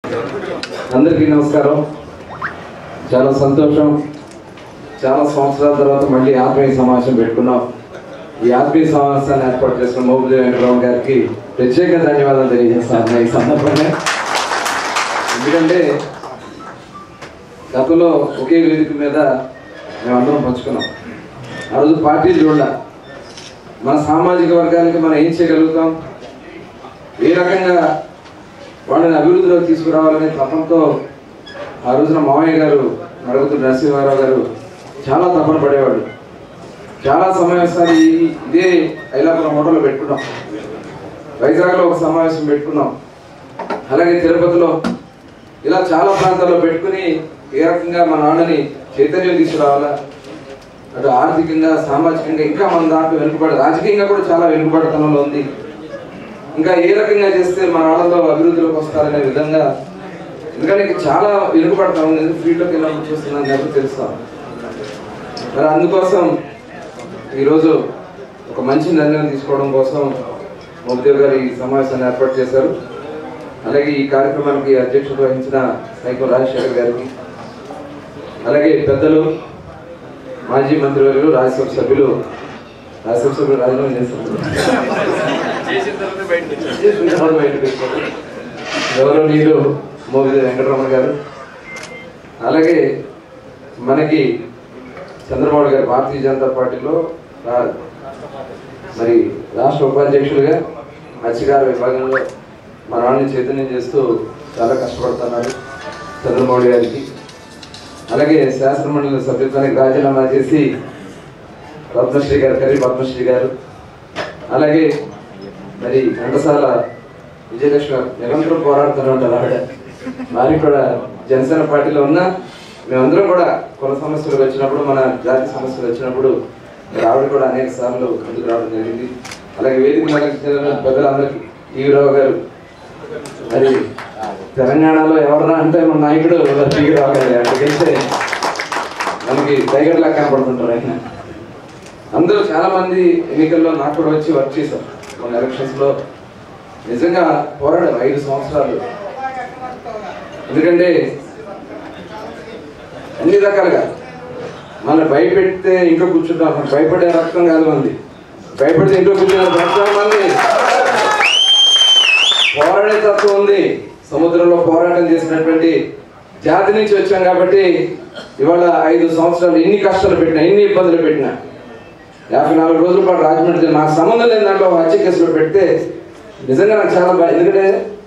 అందరికీ నమస్కారం చాలా సంతోషం చాలా సంవత్సరాల తర్వాత మళ్ళీ ఆత్మీయ సమావేశం పెట్టుకున్నాం ఈ ఆత్మీయ సమావేశాన్ని ఏర్పాటు చేసిన మోబుల్ వెంకటరావు గారికి ప్రత్యేక ధన్యవాదాలు తెలియజేస్తాను ఈ సందర్భంగా ఎందుకంటే గతంలో ఒకే వేదిక మీద మేమందరం పంచుకున్నాం ఆ రోజు పార్టీలు చూడాల మన సామాజిక వర్గానికి మనం ఏం చేయగలుగుతాం ఏ రకంగా వాళ్ళని అభివృద్ధిలోకి తీసుకురావాలనే తపంతో ఆ రోజున మామయ్య గారు నడుగుతున్న నరసింహారావు గారు చాలా తపన పడేవాడు చాలా సమావేశాలు ఈ- ఇదే ఐలాపురం హోటల్లో పెట్టుకున్నాం వైజాగ్లో ఒక సమావేశం పెట్టుకున్నాం అలాగే తిరుపతిలో ఇలా చాలా ప్రాంతాల్లో పెట్టుకుని ఏ రకంగా మన నాన్నని చైతన్యం తీసుకురావాలా అటు ఆర్థికంగా సామాజికంగా ఇంకా మన దాంట్లో వెనుకబడి రాజకీయంగా కూడా చాలా వెనుకబడతనంలో ఉంది ఇంకా ఏ రకంగా చేస్తే మన వాళ్ళలో అభివృద్ధిలోకి వస్తారనే విధంగా ఎందుకంటే ఇంకా చాలా వెనుకబడతా ఉంది ఫీల్డ్లోకి వెళ్ళినప్పుడు చూస్తున్నాను కాబట్టి తెలుస్తాం మరి అందుకోసం ఈరోజు ఒక మంచి నిర్ణయం తీసుకోవడం కోసం మోదేవ్ గారు ఈ సమావేశాన్ని ఏర్పాటు చేశారు అలాగే ఈ కార్యక్రమానికి అధ్యక్షత వహించిన సైకో రాజశేఖర్ గారికి అలాగే పెద్దలు మాజీ మంత్రివర్యులు రాజ్యసభ సభ్యులు రాజ్యసభ సభ్యులు రాజీనామా చేస్తారు ఎవరో నీరు మోగిది వెంకటరమణ గారు అలాగే మనకి చంద్రబాబు గారు భారతీయ జనతా పార్టీలో రా- మరి రాష్ట్ర ఉపాధ్యక్షులుగా మత్స్యకార విభాగంలో మన వాళ్ళని చైతన్యం చేస్తూ చాలా కష్టపడుతున్నారు చంద్రబాబు గారికి అలాగే శాసనమండలి సభ్యత్వానికి రాజీనామా చేసి పద్మశ్రీ గారు కరీ పద్మశ్రీ గారు అలాగే మరి ఘంటసాల విజయలక్ష్మి గారు నిరంతరం పోరాడుతూనే ఉంటారు ఆవిడ వారికి కూడా జనసేన పార్టీలో ఉన్న మేమందరం కూడా కుల సమస్యలు వచ్చినప్పుడు మన జాతి సమస్యలు వచ్చినప్పుడు మరి ఆవిడ కూడా అనేక సార్లు ముందుకు రావడం జరిగింది అలాగే వేదిక నడిచిన పెద్దలందరికీ టీవీరావు గారు మరి తెలంగాణలో ఎవరన్నా అంటే మన నాయకుడు టీవీరావు గారు అక్కడికెళ్తే మనకి టైగర్ లాగా కనపడుతుంటారు ఆయన అందరూ చాలా మంది ఎన్నికల్లో నాకు కూడా వచ్చి వర్క్ చేశారు మన ఎలక్షన్స్ లో నిజంగా పోరాడారు ఐదు సంవత్సరాలు ఎందుకంటే అన్ని రకాలుగా మన భయపెడితే ఇంట్లో కూర్చుంటాం మన భయపడే రక్తం కాదు మంది భయపడితే ఇంట్లో కూర్చున్న రక్తం మంది పోరాడే తత్వం ఉంది సముద్రంలో పోరాటం చేసినటువంటి జాతి నుంచి వచ్చాం కాబట్టి ఇవాళ ఐదు సంవత్సరాలు ఎన్ని కష్టాలు పెట్టినా ఎన్ని ఇబ్బందులు పెట్టినా యాభై నాలుగు రోజుల పాటు రాజమండ్రి తిరిగి నాకు సంబంధం లేని దాంట్లో హత్య కేసులో పెడితే నిజంగా నాకు చాలా బాగా ఎందుకంటే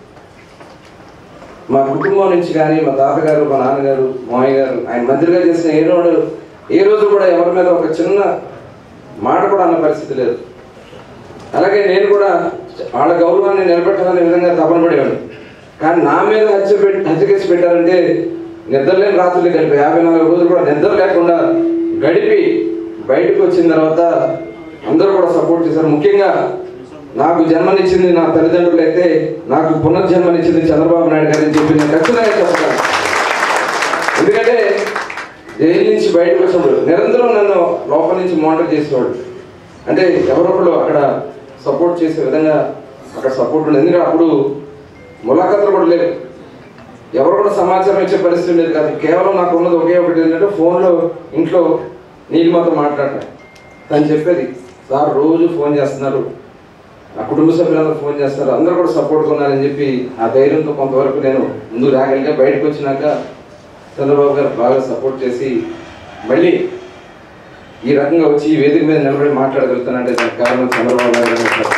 మా కుటుంబం నుంచి కానీ మా తాతగారు మా నాన్నగారు మామయ్య గారు ఆయన మంత్రిగా చేసిన ఏ రోజు ఏ రోజు కూడా ఎవరి మీద ఒక చిన్న మాట కూడా అన్న పరిస్థితి లేదు అలాగే నేను కూడా వాళ్ళ గౌరవాన్ని నిలబెట్టాలనే విధంగా తపన పడేవాడు కానీ నా మీద హత్య పెట్టి హత్య కేసు పెట్టారంటే నిద్రలేని రాత్రులు గడిపి యాభై నాలుగు రోజులు కూడా నిద్ర లేకుండా గడిపి బయటకు వచ్చిన తర్వాత అందరూ కూడా సపోర్ట్ చేశారు ముఖ్యంగా నాకు జన్మనిచ్చింది నా తల్లిదండ్రులు అయితే నాకు పునర్జన్మనిచ్చింది చంద్రబాబు నాయుడు గారు అని చెప్పి నేను ఖచ్చితంగా చెప్తాను ఎందుకంటే జైలు నుంచి బయటకు వచ్చినప్పుడు నిరంతరం నన్ను లోపల నుంచి మానిటర్ చేసేవాడు అంటే ఎవరొకరు అక్కడ సపోర్ట్ చేసే విధంగా అక్కడ సపోర్ట్ ఉండేది ఎందుకంటే అప్పుడు ములాఖతులు కూడా లేవు ఎవరు కూడా సమాచారం ఇచ్చే పరిస్థితి ఉండేది కాదు కేవలం నాకు ఉన్నది ఒకే ఒకటి ఏంటంటే ఫోన్లో ఇంట్లో నీలిమతో మాట్లాడటం తను చెప్పేది సార్ రోజు ఫోన్ చేస్తున్నారు నా కుటుంబ సభ్యులందరూ ఫోన్ చేస్తారు అందరూ కూడా సపోర్ట్గా ఉన్నారని చెప్పి ఆ ధైర్యంతో కొంతవరకు నేను ముందు రాగలిగా బయటకు వచ్చినాక చంద్రబాబు గారు బాగా సపోర్ట్ చేసి మళ్ళీ ఈ రకంగా వచ్చి ఈ వేదిక మీద నిలబడి మాట్లాడగలుగుతానంటే దానికి కారణం చంద్రబాబు గారు